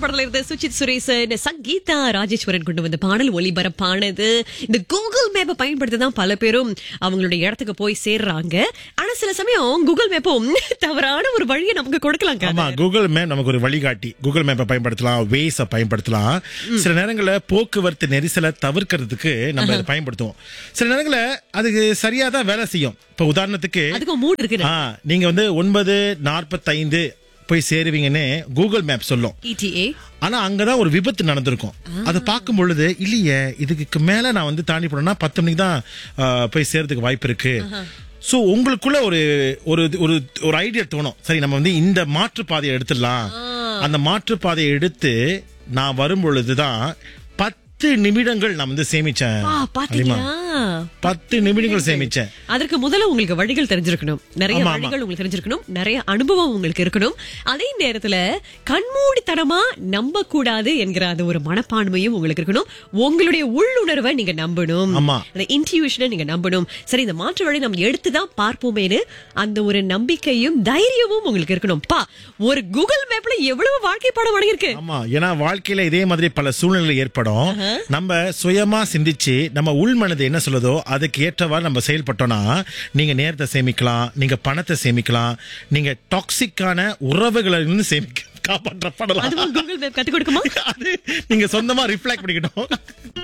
படத்துல இருந்த சுஜித் சுரேசன் சங்கீதா ராஜேஸ்வரன் கொண்டு வந்த பாடல் ஒளிபரப்பானது இந்த கூகுள் மேப்பை பயன்படுத்தி தான் பல பேரும் அவங்களுடைய இடத்துக்கு போய் சேர்றாங்க ஆனா சில சமயம் கூகுள் மேப்பும் தவறான ஒரு வழியை நமக்கு கொடுக்கலாங்க ஆமா கூகுள் மேப் நமக்கு ஒரு வழிகாட்டி கூகுள் மேப்பை பயன்படுத்தலாம் வேஸ பயன்படுத்தலாம் சில நேரங்களில் போக்குவரத்து நெரிசலை தவிர்க்கிறதுக்கு நம்ம இதை பயன்படுத்துவோம் சில நேரங்களில் அதுக்கு சரியா தான் வேலை செய்யும் இப்ப உதாரணத்துக்கு அதுக்கும் மூட் இருக்கு ஆ, நீங்க வந்து ஒன்பது நாற்பத்தைந்து போய் சேருவீங்கன்னு கூகுள் மேப் சொல்லும் இடிஏ ஆனா அங்கதான் ஒரு விபத்து நடந்திருக்கும் அதை பார்க்கும் பொழுது இல்லையே இதுக்கு மேல நான் வந்து தாண்டி போனேன்னா பத்து மணிக்கு தான் ஆ, போய் சேர்றதுக்கு வாய்ப்பு இருக்கு சோ உங்களுக்குள்ள ஒரு ஒரு ஒரு ஒரு ஐடியா தோணும் சரி நம்ம வந்து இந்த மாற்று பாதையை எடுத்துடலாம் அந்த மாற்று பாதையை எடுத்து நான் வரும் பொழுதுதான் பத்து நிமிடங்கள் நான் வந்து சேமிச்சேன் ஆ, பாத்தீங்களா பத்து நிமிடங்கள் சேமிச்சேன் அதற்கு முதல்ல உங்களுக்கு வழிகள் தெரிஞ்சிருக்கணும் நிறைய ஆமா, ஆமா. வழிகள் உங்களுக்கு தெரிஞ்சிருக்கணும் நிறைய அனுபவம் உங்களுக்கு இருக்கணும் அதே நேரத்துல கண்மூடித்தனமா நம்ப கூடாது என்கிற அந்த ஒரு மனப்பான்மையும் உங்களுக்கு இருக்கணும் உங்களுடைய உள்ளுணர்வை நீங்க நம்பணும் ஆமா. அந்த இன்டியூஷனை நீங்க நம்பணும் சரி இந்த மாற்று வழி நம்ம எடுத்துதான் பார்ப்போமேனு அந்த ஒரு நம்பிக்கையும் தைரியமும் உங்களுக்கு இருக்கணும் பா ஒரு கூகுள் மேப்ல எவ்வளவு வாழ்க்கை பாடம் அடங்கியிருக்கு ஆமா ஏன்னா வாழ்க்கையில இதே மாதிரி பல சூழ்நிலை ஏற்படும் நம்ம சுயமா சிந்திச்சு நம்ம உள் மனது என்ன சொல்லுதோ அதுக்கு ஏற்றவாறு நம்ம செயல்பட்டோம்னா நீங்க நேரத்தை சேமிக்கலாம் நீங்க பணத்தை சேமிக்கலாம் நீங்க டாக்ஸிக்கான உறவுகளை இருந்து சேமிக்க காப்பாற்றப்படலாம் அதுவும் கூகுள் மேப் கத்து கொடுக்குமா அது நீங்க சொந்தமா ரிஃப்ளெக்ட் பண்ணிக்கிட்டோம்